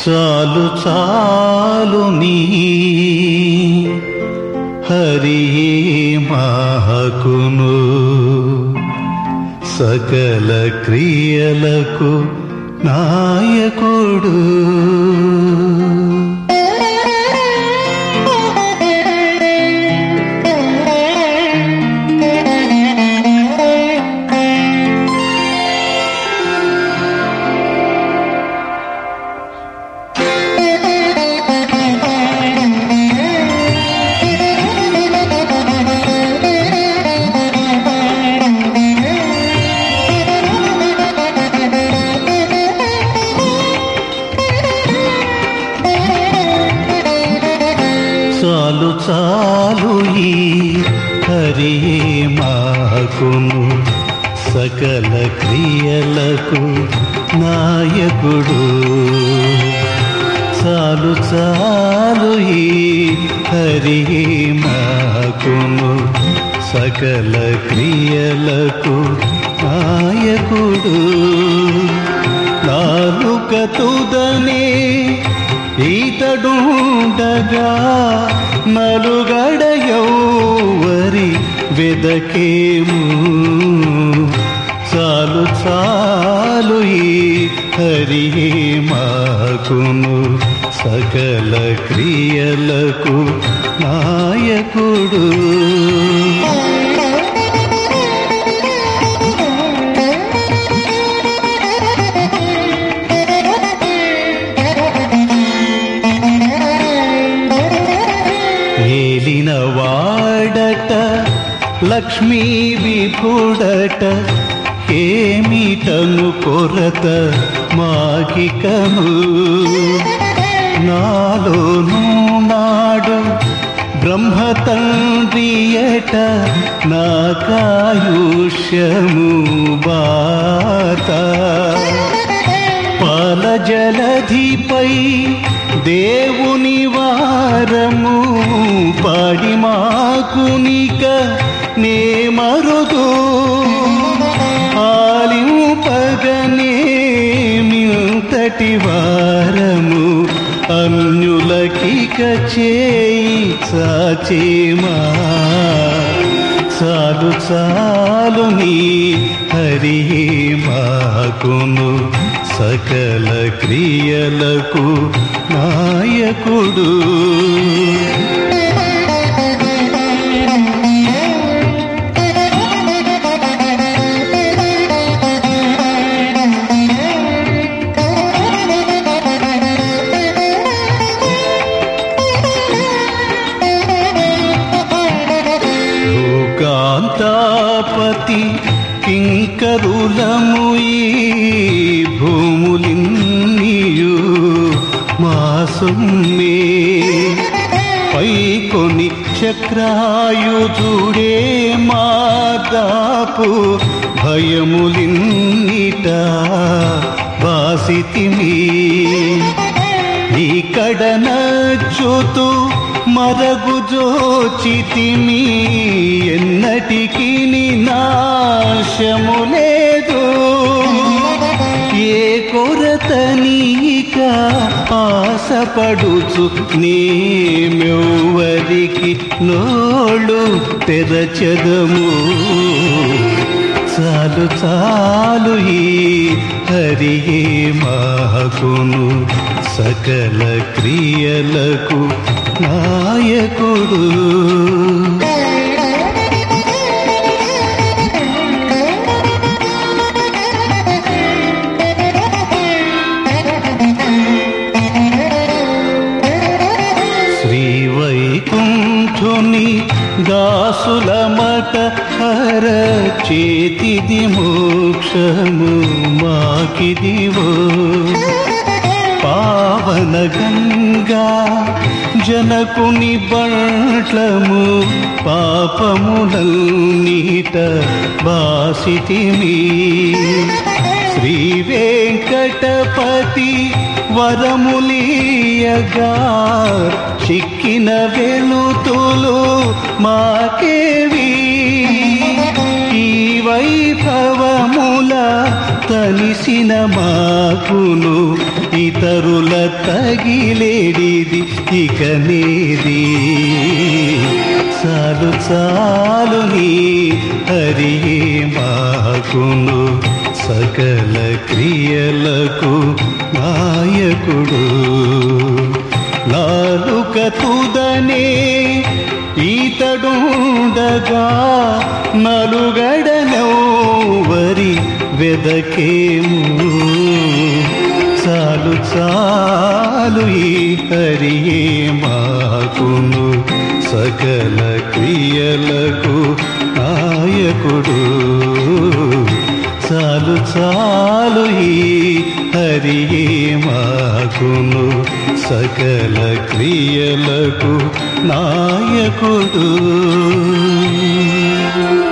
చాలు చాలు నీ హరి మాకును సకల క్రియలకు నాయకుడు చాలు చాలు ఈ హరి మాకును సకల క్రియలకు నాయకుడు చాలు చాలు ఈ హరి మాకును సకల క్రియలకు నాయకుడు నాలుక తుదనే ఈతడుండగా నలుగడ యౌవరి వెదకేము చాలు చాలు ఈ హరి మాకును సకల క్రియలకు నాయకుడు ఏలిన వాడట లక్ష్మీ విభుడట ఏమిటను కొరత మాకికను నాలోను నాడు బ్రహ్మ తండ్రియట నా కాయుష్యము బాత పాల జలధిపై దేవుని వారము పాడి మాకునిక నే మరుదు ఆలింపగనే మింతటి వారము అన్యులకిక చేయి సాచేమా చాలు చాలు నీ హరి మాకును సకల క్రియలకు నాయకుడు భూకాంతాపతి కింకరులము ఈ భూములిన్నీయు మా సొమ్మే పైకొని చక్రాయుధుడే మా దాపు భయములిన్నిట వాసితిమి ఇక్కడ నచ్చుతూ మరగు జోచితిమి ఎన్నటికి నాశము లేదు ఏ కొరత నీక ఆశపడుచు నీమెవ్వరికి నోళ్ళు తెరచదము చాలు చాలు ఈ హరి మాకును సకల క్రియలకు నాయకుడు శ్రీ వైకుంఠుని దాసుల మట హర చేతిది మోక్షము మాకిదివో పావన గంగా జనకుని బంట్లము పాపములన్నీట బాసితిమి శ్రీ వెంకటపతి వరములీయగా చిక్కిన వెలుతులు మాకేవి ఈ వైభవముల కలిసిన మాకును ఇతరుల తగిలేడిది ఇక నేది చాలు చాలు నీ హరియే మాకును సకల క్రియలకు నాయకుడు నాలుక తుదనే ఈతడుండగా నలుగడనవరి వెదకేము చాలు చాలు ఈ హరియే మాకును సకల క్రియలకు నాయకుడు చాలు చాలు ఈ హరియే మాకును సకల క్రియలకు నాయకుడు